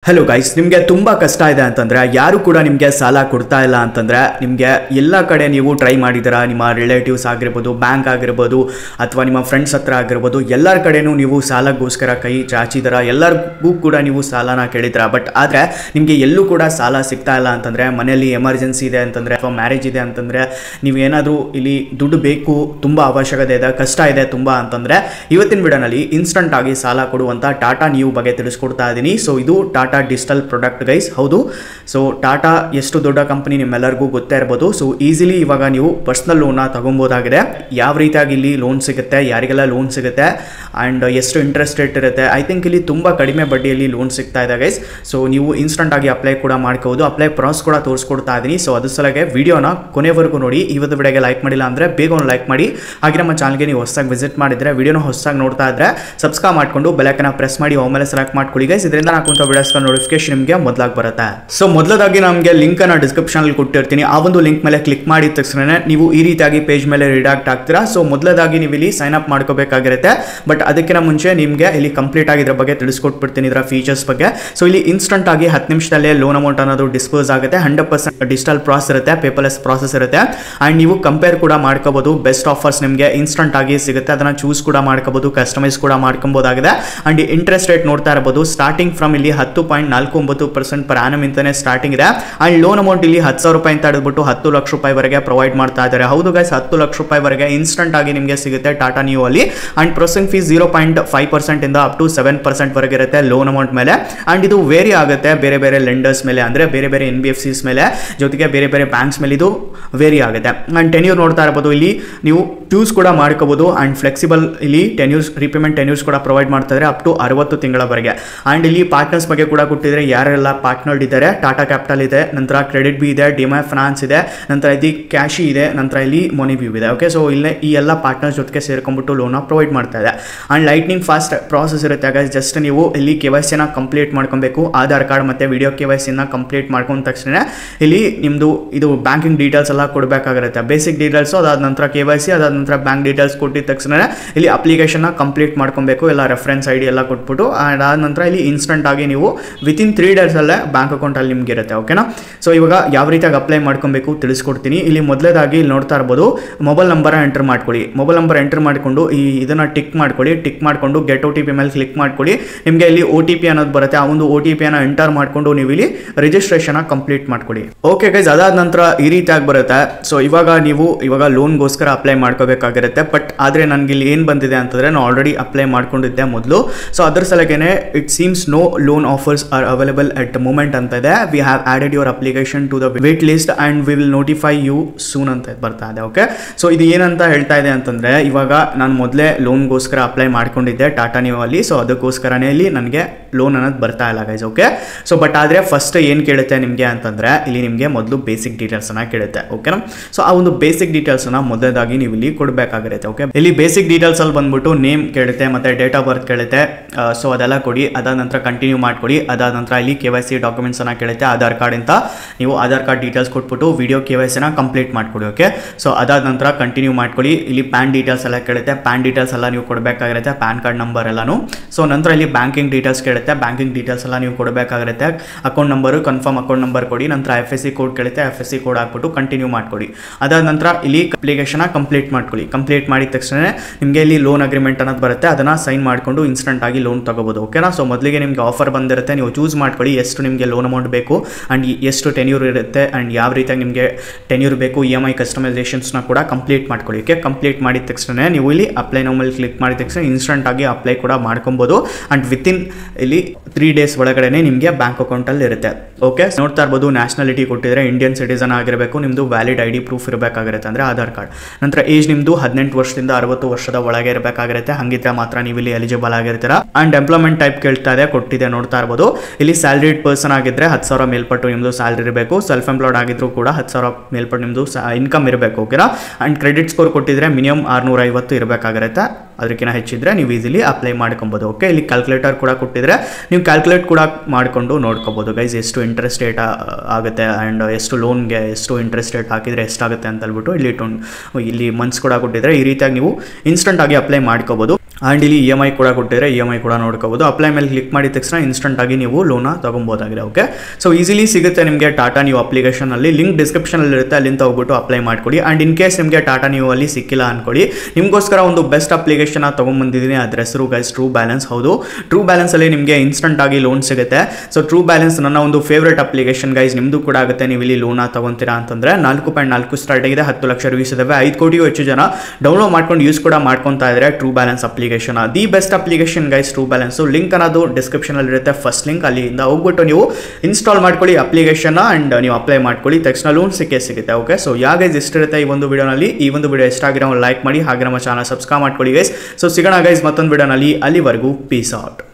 hello guys ನಿಮಗೆ ತುಂಬ ಕಷ್ಟ ಇದೆ ಅಂತಂದರೆ ಯಾರು ಕೂಡ ನಿಮಗೆ ಸಾಲ ಕೊಡ್ತಾ ಇಲ್ಲ ಅಂತಂದರೆ ನಿಮಗೆ ಎಲ್ಲ ಕಡೆ ನೀವು ಟ್ರೈ ಮಾಡಿದ್ದೀರಾ ನಿಮ್ಮ ರಿಲೇಟಿವ್ಸ್ ಆಗಿರ್ಬೋದು ಬ್ಯಾಂಕ್ ಆಗಿರ್ಬೋದು ಅಥವಾ ನಿಮ್ಮ ಫ್ರೆಂಡ್ಸ್ ಹತ್ರ ಆಗಿರ್ಬೋದು ಎಲ್ಲರ ಕಡೆನೂ ನೀವು ಸಾಲಕ್ಕೋಸ್ಕರ ಕೈ ಚಾಚಿದ್ದೀರಾ ಎಲ್ಲರಿಗೂ ಕೂಡ ನೀವು ಸಾಲನ ಕೇಳಿದ್ದೀರಾ ಬಟ್ ಆದರೆ ನಿಮಗೆ ಎಲ್ಲೂ ಕೂಡ ಸಾಲ ಸಿಗ್ತಾ ಇಲ್ಲ ಅಂತಂದರೆ ಮನೆಯಲ್ಲಿ ಎಮರ್ಜೆನ್ಸಿ ಇದೆ ಅಂತಂದರೆ ಅಥವಾ ಮ್ಯಾರೇಜ್ ಇದೆ ಅಂತಂದರೆ ನೀವು ಏನಾದರೂ ಇಲ್ಲಿ ದುಡ್ಡು ಬೇಕು ತುಂಬ ಅವಶ್ಯಕತೆ ಇದೆ ಕಷ್ಟ ಇದೆ ತುಂಬ ಅಂತಂದರೆ ಇವತ್ತಿನ ವಿಡಿಯೋನಲ್ಲಿ ಇನ್ಸ್ಟಂಟ್ ಆಗಿ ಸಾಲ ಕೊಡುವಂಥ ಟಾಟಾ ನ್ಯೂ ಬಗ್ಗೆ ತಿಳಿಸ್ಕೊಡ್ತಾ ಇದ್ದೀನಿ ಸೊ ಇದು ಟಾಟಾ ಡಿಜಿಟಲ್ ಪ್ರಾಡಕ್ಟ್ ಗೈಸ್ ಹೌದು ಸೊ ಟಾಟಾ ಎಷ್ಟು ದೊಡ್ಡ ಕಂಪನಿ ನಿಮ್ಮೆಲ್ಲರಿಗೂ ಗೊತ್ತೇ ಇರ್ಬೋದು ಸೊ ಈಸಿಲಿ ಇವಾಗ ನೀವು ಪರ್ಸ್ನಲ್ ಲೋನ್ನ ತಗೊಬೋದಾಗಿದೆ ಯಾವ ರೀತಿಯಾಗಿ ಇಲ್ಲಿ ಲೋನ್ ಸಿಗುತ್ತೆ ಯಾರಿಗೆಲ್ಲ ಲೋನ್ ಸಿಗುತ್ತೆ ಆ್ಯಂಡ್ ಎಷ್ಟು ಇಂಟ್ರೆಸ್ಟ್ ರೇಟ್ ಇರುತ್ತೆ ಐ ಥಿಂಕ್ ಇಲ್ಲಿ ತುಂಬ ಕಡಿಮೆ ಬಡ್ಡಿಯಲ್ಲಿ ಲೋನ್ ಸಿಗ್ತಾ ಇದೆ ಗೈಸ್ ಸೊ ನೀವು ಇನ್ಸ್ಟಂಟ್ ಆಗಿ ಅಪ್ಲೈ ಕೂಡ ಮಾಡ್ಕೋಬೋದು ಅಪ್ಲೈ ಪ್ರಾಸ್ ಕೂಡ ತೋರಿಸ್ಕೊಡ್ತಾ ಇದ್ದೀನಿ ಸೊ ಅದ್ರ ಸಲಗೆ ವಿಡಿಯೋನ ಕೊನೆವರೆಗೂ ನೋಡಿ ಇವತ್ತು ವಿಡಿಯೋಗೆ ಲೈಕ್ ಮಾಡಿಲ್ಲ ಅಂದರೆ ಬೇಗ ಒಂದು ಲೈಕ್ ಮಾಡಿ ಹಾಗೆ ನಮ್ಮ ಚಾನಲ್ಗೆ ನೀವು ಹೊಸದಾಗಿ ವಿಸಿಟ್ ಮಾಡಿದ್ರೆ ವಿಡಿಯೋನ ಹೊಸದಾಗಿ ನೋಡ್ತಾ ಇದ್ರೆ ಸಬ್ಸ್ಕ್ರೈಬ್ ಮಾಡ್ಕೊಂಡು ಬೆಲಕನ್ನ ಪ್ರೆಸ್ ಮಾಡಿ ಆಮೇಲೆ ಸೆಲೆಕ್ಟ್ ಮಾಡ್ಕೊಳ್ಳಿ ಗೈಸ್ ಇದರಿಂದ ಹಾಕುವಂಥ ವಿಡಿಯೋಸ್ಗಳ ನೋಟಿಫಿಕೇಶನ್ ನಿಮಗೆ ಮೊದಲಾಗಿ ಬರುತ್ತೆ ಸೊ ಮೊದಲದಾಗಿ ನಮಗೆ ಲಿಂಕ್ ಅನ್ನ ಡಿಸ್ಕ್ರಿಪ್ಷನ್ ಅಲ್ಲಿ ಕೊಟ್ಟಿರ್ತೀನಿ ಆ ಒಂದು ಲಿಂಕ್ ಮೇಲೆ ಕ್ಲಿಕ್ ಮಾಡಿದ ತಕ್ಷಣ ನೀವು ಈ ರೀತಿಯಾಗಿ ಪೇಜ್ ಮೇಲೆ ರಿಡಾಕ್ಟ್ ಆಗ್ತೀರಾ ಸೊ ಮೊದಲದಾಗಿ ನೀವು ಇಲ್ಲಿ ಸೈನ್ ಅಪ್ ಮಾಡ್ಕೋಬೇಕಾಗಿರುತ್ತೆ ಬಟ್ ಅದಕ್ಕಿಂತ ಮುಂಚೆ ನಿಮಗೆ ಇಲ್ಲಿ ಕಂಪ್ಲೀಟ್ ಆಗಿದ್ರ ಬಗ್ಗೆ ತಿಳಿಸ್ಕೊಟ್ಬಿಡ್ತೀನಿ ಇದರ ಫೀಚರ್ಸ್ ಬಗ್ಗೆ ಸೊ ಇಲ್ಲಿ ಇನ್ಸ್ಟಂಟ್ ಆಗಿ ಹತ್ತು ನಿಮಿಷದಲ್ಲೇ ಲೋನ್ ಅಮೌಂಟ್ ಅನ್ನೋದು ಡಿಸ್ಪೋಸ್ ಆಗುತ್ತೆ ಹಂಡ್ರೆಡ್ ಪರ್ಸೆಂಟ್ ಡಿಜಿಟಲ್ ಪ್ರಾಸೆಸ್ ಇರುತ್ತೆ ಪೇಪರ್ಲೆಸ್ ಪ್ರಾಸೆಸ್ ಇರುತ್ತೆ ಆ್ಯಂಡ್ ನೀವು ಕಂಪೇರ್ ಕೂಡ ಮಾಡ್ಕೋಬಹುದು ಬೆಸ್ಟ್ ಆಫರ್ಸ್ ನಿಮಗೆ ಇನ್ಸ್ಟಂಟ್ ಆಗಿ ಸಿಗುತ್ತೆ ಅದನ್ನ ಚೂಸ್ ಕೂಡ ಮಾಡ್ಕೋಬಹುದು ಕಸ್ಟಮೈಸ್ ಕೂಡ ಮಾಡ್ಕೊಬೋದಾಗಿದೆ ಆ್ಯಂಡ್ ಇಂಟ್ರೆಸ್ಟ್ ರೇಟ್ ನೋಡ್ತಾ ಇರಬಹುದು ಸ್ಟಾರ್ಟಿಂಗ್ ಫ್ರಮ್ ಇಲ್ಲಿ ಹತ್ತು ಪಾಯಿಂಟ್ ನಾಲ್ಕು ಒಂಬತ್ತು ಪರ್ಸೆಂಟ್ ಪರ್ ಆನಮ್ ಇಂತಾನೆ ಸ್ಟಾರ್ಟಿಂಗ್ ಇದೆ ಆ್ಯಂಡ್ ಲೋನ್ ಅಮೌಂಟ್ ಇಲ್ಲಿ ಹತ್ತು ಸಾವಿರ ರೂಪಾಯಿ ಅಂತ ಹಿಡಿದ್ಬಿಟ್ಟು ಹತ್ತು ಲಕ್ಷ ರೂಪಾಯಿವರೆಗೆ ಪ್ರೊವೈಡ್ ಮಾಡ್ತಾ ಇದ್ದಾರೆ ಹೌದು ಗೈಸ್ ಹತ್ತು ಲಕ್ಷ ರೂಪಾಯಿವರೆಗೆ ಇನ್ಸ್ಟಂಟ್ ಆಗಿ ನಿಮಗೆ ಸಿಗುತ್ತೆ ಟಾಟಾ ನ್ಯೂ ಅಲ್ಲಿ and processing fees zero point five percent ಇಂದ ಅಪ್ ಟು ಸೆವೆನ್ ಪರ್ಸೆಂಟ್ ವರೆಗೆ ಇರುತ್ತೆ ಲೋನ್ ಅಮೌಂಟ್ ಮೇಲೆ ಆ್ಯಂಡ್ ಇದು ವೇರಿ ಆಗುತ್ತೆ ಬೇರೆ ಬೇರೆ ಲೆಂಡರ್ಸ್ ಮೇಲೆ ಅಂದರೆ ಬೇರೆ ಬೇರೆ ಎನ್ ಬಿ ಎಫ್ ಸಿಸ್ ಮೇಲೆ ಜೊತೆಗೆ ಬೇರೆ ಬೇರೆ ಬ್ಯಾಂಕ್ಸ್ ಮೇಲೆ ಇದು ವೇರಿ ಆಗುತ್ತೆ ಆ್ಯಂಡ್ ಟೆನ್ಯೂರ್ ನೋಡ್ತಾ ಇರ್ಬೋದು ಇಲ್ಲಿ ನೀವು ಚೂಸ್ ಕೂಡ ಮಾಡ್ಕೋಬೋದು ಆ್ಯಂಡ್ ಫ್ಲೆಕ್ಸಿಬಲ್ ಇಲ್ಲಿ ಟೆನ್ಯೂರ್ಸ್ ರೀಪೇಮೆಂಟ್ ಟೆನ್ಯೂರ್ಸ್ ಕೂಡ ಪ್ರೊವೈಡ್ ಮಾಡ್ತಾ ಇದ್ದಾರೆ ಅಪ್ ಟು ಅರವತ್ತು ತಿಂಗಳವರೆಗೆ ಆ್ಯಂಡ್ ಇಲ್ಲಿ ಪಾರ್ಟ್ನರ್ಸ್ ಬಗ್ಗೆ ಕೂಡ ಕೊಟ್ಟಿದ್ದಾರೆ ಯಾರೆಲ್ಲ ಪಾರ್ಟ್ನರ್ ಇದ್ದಾರೆ ಟಾಟಾ ಕ್ಯಾಪಿಟಲ್ ಇದೆ ನಂತರ ಕ್ರೆಡಿಟ್ ಬಿ ಇದೆ ಡಿಮೈ ಫೈನಾನ್ಸ್ ಇದೆ ನಂತರ ಇಲ್ಲಿ ಕ್ಯಾಶಿ ಇದೆ ನಂತರ ಇಲ್ಲಿ ಮೊನಿ ವ್ಯೂ ಇದೆ ಓಕೆ ಸೊ ಇಲ್ಲೇ ಈ ಎಲ್ಲ ಪಾರ್ಟ್ನರ್ಸ್ ಜೊತೆಗೆ ಸೇರ್ಕೊಂಡ್ಬಿಟ್ಟು ಲೋನ ಪ್ರೊವೈಡ್ ಮಾಡ್ತಾ ಇದೆ ಆ್ಯಂಡ್ ಲೈಟ್ನಿಂಗ್ ಫಾಸ್ಟ್ ಪ್ರಾಸೆಸ್ ಇರುತ್ತೆ ಆಗ ಜಸ್ಟ್ ನೀವು ಇಲ್ಲಿ ಕೆ ವೈ ಸಿನ ಕಂಪ್ಲೀಟ್ ಮಾಡ್ಕೊಬೇಕು ಆಧಾರ್ ಕಾರ್ಡ್ ಮತ್ತು ವಿಡಿಯೋ ಕೆ ವೈ ಸಿನ ಕಂಪ್ಲೀಟ್ ಮಾಡ್ಕೊಂಡ ತಕ್ಷಣ ಇಲ್ಲಿ ನಿಮ್ಮದು ಇದು ಬ್ಯಾಂಕಿಂಗ್ ಡೀಟೇಲ್ಸ್ ಎಲ್ಲ ಕೊಡಬೇಕಾಗಿರುತ್ತೆ ಬೇಸಿಕ್ ಡೀಟೇಲ್ಸು ಅದಾದ ನಂತರ ಕೆ ವೈ ಸಿ ಅದಾದ ನಂತರ ಬ್ಯಾಂಕ್ ಡೀಟೇಲ್ಸ್ ಕೊಟ್ಟಿದ ತಕ್ಷಣ ಇಲ್ಲಿ ಅಪ್ಲಿಕೇಶನ್ನ ಕಂಪ್ಲೀಟ್ ಮಾಡ್ಕೊಬೇಕು ಎಲ್ಲ ರೆಫರೆನ್ಸ್ ಐ ಡಿ ಎಲ್ಲ ಕೊಟ್ಬಿಟ್ಟು ಅದಾದ ನಂತರ ಇಲ್ಲಿ ಇನ್ಸ್ಟಂಟ್ ಆಗಿ ನೀವು ವಿತಿನ್ ತ್ರೀ ಡೇಸಲ್ಲೇ ಬ್ಯಾಂಕ್ ಅಕೌಂಟಲ್ಲಿ ನಿಮ್ಗೆ ಇರುತ್ತೆ ಓಕೆನಾ ಸೊ ಇವಾಗ ಯಾವ ರೀತಿಯಾಗಿ ಅಪ್ಲೈ ಮಾಡ್ಕೊಬೇಕು ತಿಳಿಸ್ಕೊಡ್ತೀನಿ ಇಲ್ಲಿ ಮೊದಲೇದಾಗಿ ಇಲ್ಲಿ ನೋಡ್ತಾ ಇರ್ಬೋದು ಮೊಬೈಲ್ ನಂಬರ್ ಎಂಟರ್ ಮಾಡ್ಕೊಳ್ಳಿ ಮೊಬೈಲ್ ನಂಬರ್ ಎಂಟರ್ ಮಾಡಿಕೊಂಡು ಈ ಇದನ್ನು ಟಿಕ್ ಮಾಡ್ಕೊಳ್ಳಿ ಟಿಕ್ ಮಾಡಿಕೊಂಡು ಗೆಟ್ ಒ ಟಿ ಪಿ ಮೇಲೆ ಕ್ಲಿಕ್ ಮಾಡ್ಕೊಳ್ಳಿ ನಿಮಗೆ ಇಲ್ಲಿ ಒ ಟಿ ಪಿ ಅನ್ನೋದು ಬರುತ್ತೆ ಆ ಒಂದು ಒ ಟಿ ಪಿಯನ್ನು ಎಂಟರ್ ಮಾಡಿಕೊಂಡು ನೀವು ಇಲ್ಲಿ ರಿಜಿಸ್ಟ್ರೇಷನ್ ಕಂಪ್ಲೀಟ್ ಮಾಡ್ಕೊಳ್ಳಿ ಓಕೆ ಗೈಸ್ ಅದಾದ ನಂತರ ಈ ರೀತಿಯಾಗಿ ಬರುತ್ತೆ ಸೊ ಇವಾಗ ನೀವು ಇವಾಗ ಲೋನ್ಗೋಸ್ಕರ ಅಪ್ಲೈ ಮಾಡ್ಕೋಬೇಕಾಗಿರುತ್ತೆ ಬಟ್ ಆದರೆ ನನಗೆ ಇಲ್ಲಿ ಏನು ಬಂದಿದೆ ಅಂತಂದರೆ ನಾನು ಆಲ್ರೆಡಿ ಅಪ್ಲೈ ಮಾಡ್ಕೊಂಡಿದ್ದೆ ಮೊದಲು ಸೊ ಅದ್ರ ಸಲಗೇನೆ it seems no loan offers are available at moment ಅಂತ ಇದೆ we have added your application to the wait list and we will notify you soon ಅಂತ ಬರ್ತಾ ಇದೆ ಓಕೆ ಸೊ ಇದು ಏನಂತ ಹೇಳ್ತಾ ಇದೆ ಅಂತಂದರೆ ಇವಾಗ ನಾನು ಮೊದಲೇ ಲೋನ್ಗೋಸ್ಕರ ಅಪ್ಲೈ ಮಾಡ್ಕೊಂಡಿದ್ದೆ ಟಾಟಾ ನ್ಯೂ ಅಲ್ಲಿ ಸೊ ಅದಕ್ಕೋಸ್ಕರನೇ ಇಲ್ಲಿ ನನಗೆ ಲೋನ್ ಅನ್ನೋದು ಬರ್ತಾ ಇಲ್ಲ ಗೈಸ್ ಓಕೆ ಸೊ ಬಟ್ ಆದರೆ ಫಸ್ಟ್ ಏನು ಕೇಳುತ್ತೆ ನಿಮಗೆ ಅಂತಂದರೆ ಇಲ್ಲಿ ನಿಮಗೆ ಮೊದಲು ಬೇಸಿಕ್ ಡೀಟೇಲ್ಸನ್ನು ಕೇಳುತ್ತೆ ಓಕೆನಾ ಸೊ ಆ ಒಂದು ಬೇಸಿಕ್ ಡೀಟೇಲ್ಸನ್ನು ಮೊದಲದಾಗಿ ನೀವು ಇಲ್ಲಿ ಕೊಡಬೇಕಾಗಿರುತ್ತೆ ಓಕೆ ಇಲ್ಲಿ ಬೇಸಿಕ್ ಡೀಟೇಲ್ಸಲ್ಲಿ ಬಂದ್ಬಿಟ್ಟು ನೇಮ್ ಕೇಳುತ್ತೆ ಮತ್ತು ಡೇಟ್ ಆಫ್ ಬರ್ತ್ ಕೇಳುತ್ತೆ ಸೊ ಅದೆಲ್ಲ ಕೊಡಿ ಅದಾದ ನಂತರ ಕಂಟಿನ್ಯೂ ಮಾಡ್ಕೊಡಿ ಅದಾದ ನಂತರ ಇಲ್ಲಿ ಕೆ ವೈ ಸಿ ಡಾಕ್ಯುಮೆಂಟ್ಸನ್ನು ಕೇಳುತ್ತೆ ಆಧಾರ್ ಕಾರ್ಡ್ ಅಂತ ನೀವು ಆಧಾರ್ ಕಾರ್ಡ್ ಡೀಟೇಲ್ಸ್ ಕೊಟ್ಬಿಟ್ಟು ವಿಡಿಯೋ ಕೆ ವೈ ಸಿನ ಕಂಪ್ಲೀಟ್ ಮಾಡ್ಕೊಡಿ ಓಕೆ ಸೊ ಅದಾದ ನಂತರ ಕಂಟಿನ್ಯೂ ಮಾಡ್ಕೊಳ್ಳಿ ಇಲ್ಲಿ ಪ್ಯಾನ್ ಡೀಟೇಲ್ಸ್ ಎಲ್ಲ ಕೇಳುತ್ತೆ ಪ್ಯಾನ್ ಡೀಟೇಲ್ಸ್ ಎಲ್ಲ ನೀವು ಕೊಡಬೇಕಾಗಿರುತ್ತೆ ಪ್ಯಾನ್ ಕಾರ್ಡ್ ನಂಬರ್ ಎಲ್ಲನೂ ಸೊ ನಂತರ ಇಲ್ಲಿ ಬ್ಯಾಂಕಿಂಗ್ ಡೀಟೇಲ್ಸ್ ಕೇಳುತ್ತೆ ಬ್ಯಾಂಕಿಂಗ್ ಡೀಟೇಲ್ಸ್ ಎಲ್ಲ ನೀವು ಕೊಡಬೇಕಾಗಿರುತ್ತೆ account number confirm account number ಕೊಡಿ ನಂತರ ಎಫ್ ಎಸ್ ಸಿ ಕೋಡ್ ಕೇಳುತ್ತೆ ಎಫ್ ಎಸ್ ಸಿ ಕೋಡ್ ಹಾಕ್ಬಿಟ್ಟು ಕಂಟಿನ್ಯೂ ಮಾಡ್ಕೊಡಿ ಅದಾದ ನಂತರ ಇಲ್ಲಿ ಅಪ್ಲಿಕೇಶನ್ ಕಂಪ್ಲೀಟ್ ಮಾಡ್ಕೊಳ್ಳಿ ಕಂಪ್ಲೀಟ್ ಮಾಡಿದ ತಕ್ಷಣ ನಿಮಗೆ ಇಲ್ಲಿ ಲೋನ್ ಅಗ್ರಿಮೆಂಟ್ ಅನ್ನೋದು ಬರುತ್ತೆ ಅದನ್ನು ಸೈನ್ ಮಾಡಿಕೊಂಡು ಇನ್ಸ್ಟಂಟ್ ಆಗಿ ಲೋನ್ ತಗೋಬೋದು ಓಕೆನಾ ಸೊ ಮೊದಲಿಗೆ ನಿಮಗೆ ಆಫರ್ ಬಂದಿರುತ್ತೆ ನೀವು ಚೂಸ್ ಮಾಡ್ಕೊಳ್ಳಿ ಎಷ್ಟು ನಿಮಗೆ ಲೋನ್ ಅಮೌಂಟ್ ಬೇಕು ಆ್ಯಂಡ್ ಎಷ್ಟು ಟೆನ್ಯೂರ್ ಇರುತ್ತೆ ಆ್ಯಂಡ್ ಯಾವ ರೀತಿಯಾಗಿ ನಿಮಗೆ ಟೆನ್ಯೂರ್ ಬೇಕು ಇ ಎಮ್ ಐ ಕಸ್ಟಮೈಸೇಷನ್ಸ್ನ ಕೂಡ ಕಂಪ್ಲೀಟ್ ಮಾಡ್ಕೊಳ್ಳಿ ಓಕೆ ಕಂಪ್ಲೀಟ್ ಮಾಡಿದ ತಕ್ಷಣ ನೀವು ಇಲ್ಲಿ ಅಪ್ಲೈ ನೋ ಮೇಲೆ ಕ್ಲಿಕ್ ಮಾಡಿದ ತಕ್ಷಣ ಇನ್ಸ್ಟಂಟ್ ಆಗಿ ಅಪ್ಲೈ ಕೂಡ ಮಾಡ್ಕೊಬೋದು ಆ್ಯಂಡ್ ವಿತಿನ್ ಇಲ್ಲಿ ತ್ರೀ ಡೇಸ್ ಒಳಗಡೆ ನಿಮಗೆ ಬ್ಯಾಂಕ್ ಅಕೌಂಟಲ್ಲಿ ಇರುತ್ತೆ ಓಕೆ ನೋಡ್ತಾ ಇರ್ಬೋದು ನ್ಯಾಷನಾಲಿಟಿ ಕೊಟ್ಟಿದ್ರೆ ಇಂಡಿಯನ್ ಸಿಟಿಸನ್ ಆಗಿರಬೇಕು ನಿಮ್ಮದು ವ್ಯಾಲಿಡ್ ಐ ಡಿ ಪ್ರೂಫ್ ಇರಬೇಕಾಗಿರುತ್ತೆ ಅಂದರೆ ಆಧಾರ್ ಕಾರ್ಡ್ ನಂತರ ಏಜ್ ನಿಮ್ಮದು ಹದಿನೆಂಟು ವರ್ಷದಿಂದ ಅರವತ್ತು ವರ್ಷದ ಒಳಗೆ ಇರಬೇಕಾಗಿರುತ್ತೆ ಹಂಗಿದ್ರೆ ಮಾತ್ರ ನೀವು ಇಲ್ಲಿ ಎಲಿಜಿಬಲ್ ಆಗಿರ್ತೀರಾ ಆ್ಯಂಡ್ ಎಂಪ್ಲಾಯ್ಮೆಂಟ್ ಟೈಪ್ ಕೇಳ್ತಾ ಇದೆ ಕೊಟ್ಟಿದೆ ನೋಡ್ತಾ ಇರ್ಬೋದು ಇಲ್ಲಿ ಸ್ಯಾಲ್ರಿಡ್ ಪರ್ಸನ್ ಆಗಿದ್ರೆ ಹತ್ತು ಸಾವಿರ ಮೇಲ್ಪಟ್ಟು ನಿಮ್ಮದು ಸ್ಯಾಲ್ರಿ ಇರಬೇಕು ಸೆಲ್ಫ್ ಎಂಪ್ಲಾಯ್ಡ್ ಆಗಿದ್ರು ಕೂಡ ಹತ್ತು ಸಾವಿರ ಮೇಲ್ಪಟ್ಟು ನಿಮ್ಮದು ಇನ್ಕಮ್ ಇರಬೇಕು ಓಕೆನಾ ಆ್ಯಂಡ್ ಕ್ರೆಡಿಟ್ ಸ್ಕೋರ್ ಕೊಟ್ಟಿದ್ರೆ ಮಿನಿಮಮ್ ಆರುನೂರ ಐವತ್ತು ಇರಬೇಕಾಗಿರುತ್ತೆ ಅದಕ್ಕಿಂತ ಹೆಚ್ಚಿದ್ರೆ ನೀವು ಈಸಿಲಿ ಅಪ್ಲೈ ಮಾಡ್ಕೊಬೋದು ಓಕೆ ಇಲ್ಲಿ ಕ್ಯಾಲ್ಕುಲೇಟರ್ ಕೂಡ ಕೊಟ್ಟಿದ್ರೆ ನೀವು ಕ್ಯಾಲ್ಕುಲೇಟ್ ಕೂಡ ಮಾಡಿಕೊಂಡು ನೋಡ್ಕೋಬೋದು ಗೈಸ್ ಎಷ್ಟು ಇಂಟ್ರೆಸ್ಟ್ ರೇಟ್ ಆಗುತ್ತೆ ಆ್ಯಂಡ್ ಎಷ್ಟು ಲೋನ್ಗೆ ಎಷ್ಟು ಇಂಟ್ರೆಸ್ಟ್ ರೇಟ್ ಹಾಕಿದರೆ ಎಷ್ಟಾಗುತ್ತೆ ಅಂತ ಹೇಳ್ಬಿಟ್ಟು ಇಲ್ಲಿ ಟೊನ್ ಇಲ್ಲಿ ಮಂತ್ಸ್ ಕೂಡ ಕೊಟ್ಟಿದ್ರೆ ಈ ರೀತಿಯಾಗಿ ನೀವು ಇನ್ಸ್ಟಂಟ್ ಆಗಿ ಅಪ್ಲೈ ಮಾಡ್ಕೋಬೋದು ಆ್ಯಂಡ್ ಇಲ್ಲಿ ಇ ಎಮ್ ಐ ಕೂಡ ಕೊಟ್ಟಿದ್ರೆ ಇ ಎಮ್ ಐ ಕೂಡ ನೋಡ್ಕೋಬೋದು ಅಪ್ಲೈ ಮೇಲೆ ಕ್ಲಿಕ್ ಮಾಡಿದ ತಕ್ಷಣ ಇನ್ಸ್ಟಂಟ್ ಆಗಿ ನೀವು ಲೋನ ತೊಗೊಬೋದಾಗಿದೆ ಓಕೆ ಸೊ ಈಸಿಲಿ ಸಿಗುತ್ತೆ ನಿಮಗೆ ಟಾಟಾ ನೀವು ಅಪ್ಲಿಕೇಶನಲ್ಲಿ ಲಿಂಕ್ ಡಿಸ್ಕ್ರಿಪ್ಷನಲ್ಲಿ ಇರುತ್ತೆ ಅಲ್ಲಿಂದ ಹೋಗ್ಬಿಟ್ಟು ಅಪ್ಲೈ ಮಾಡ್ಕೊಡಿ ಆ್ಯಂಡ್ ಇನ್ ಕೇಸ್ ನಿಮಗೆ ಟಾಟಾ ನೀವು ಅಲ್ಲಿ ಸಿಕ್ಕಿಲ್ಲ ಅನ್ಕೊಳ್ಳಿ ನಿಮಗೋಸ್ಕರ ಒಂದು ಬೆಸ್ಟ್ ಅಪ್ಲಿಕೇಶನ್ ತೊಗೊಂಬಂದಿದ್ದೀನಿ ಅದ್ರ ಹೆಸರು ಗೈಸ್ ಟ್ರೂ ಬ್ಯಾಲೆನ್ಸ್ ಹೌದು ಟ್ರೂ ಬ್ಯಾಲೆನ್ಸಲ್ಲಿ ನಿಮಗೆ ಇನ್ಸ್ಟಂಟ್ ಆಗಿ ಲೋನ್ ಸಿಗುತ್ತೆ ಸೊ ಟ್ರೂ ಬ್ಯಾಲೆನ್ಸ್ ನನ್ನ ಒಂದು ಫೇವ್ರೇಟ್ ಅಪ್ಲಿಕೇಶನ್ ಗೈಸ್ ನಿಮ್ಮದು ಕೂಡ ಆಗುತ್ತೆ ನೀವು ಇಲ್ಲಿ ಲೋನ ತೊಗೊತೀರಾ ಅಂತಂದರೆ ನಾಲ್ಕು ಪಾಯಿಂಟ್ ನಾಲ್ಕು ಸ್ಟಾರ್ಟ್ ಆಗಿದೆ ಹತ್ತು ಲಕ್ಷ ರಿವ್ಯೂಸ್ ಇದಾವೆ ಐದು ಕೋಟಿಗೂ ಹೆಚ್ಚು ಜನ ಡೌನ್ಲೋಡ್ ಮಾಡ್ಕೊಂಡು ಯೂಸ್ ಕೂಡ ಮಾಡ್ಕೊತಾ ಇದ್ದಾರೆ True Balance application the best application guys True Balance link ಅನ್ನೋದು ಡಿಸ್ಕ್ರಿಪ್ಷನಲ್ಲಿ ಇರುತ್ತೆ ಫಸ್ಟ್ ಲಿಂಕ್ ಅಲ್ಲಿಂದ ಹೋಗ್ಬಿಟ್ಟು ನೀವು ಇನ್ಸ್ಟಾಲ್ ಮಾಡ್ಕೊಳ್ಳಿ ಅಪ್ಲಿಕೇಶನ್ ಆ್ಯಂಡ್ ನೀವು ಅಪ್ಲೈ ಮಾಡ್ಕೊಳ್ಳಿ ತಕ್ಷಣ ಲೋನ್ ಸಿಕ್ಕೇ ಸಿಗುತ್ತೆ ಓಕೆ ಸೊ ಯಾವ ಗೈಸ್ ಇಷ್ಟಿರುತ್ತೆ ಈ ಒಂದು ವಿಡಿಯೋನಲ್ಲಿ ಈ ಒಂದು ವಿಡಿಯೋ ಎಷ್ಟಾಗಿರೋ ಲೈಕ್ ಮಾಡಿ ಹಾಗೆ ನಮ್ಮ ಚಾನಲ್ ಸಬ್ಸ್ಕ್ರೈಬ್ ಮಾಡ್ಕೊಳ್ಳಿ ಗೈಸ್ ಸೊ ಸಿಗೋಣ ಗೈಸ್ ಮತ್ತೊಂದು ವಿಡಿಯೋನಲ್ಲಿ ಅಲ್ಲಿವರೆಗೂ ಪೀಸ್ ಔಟ್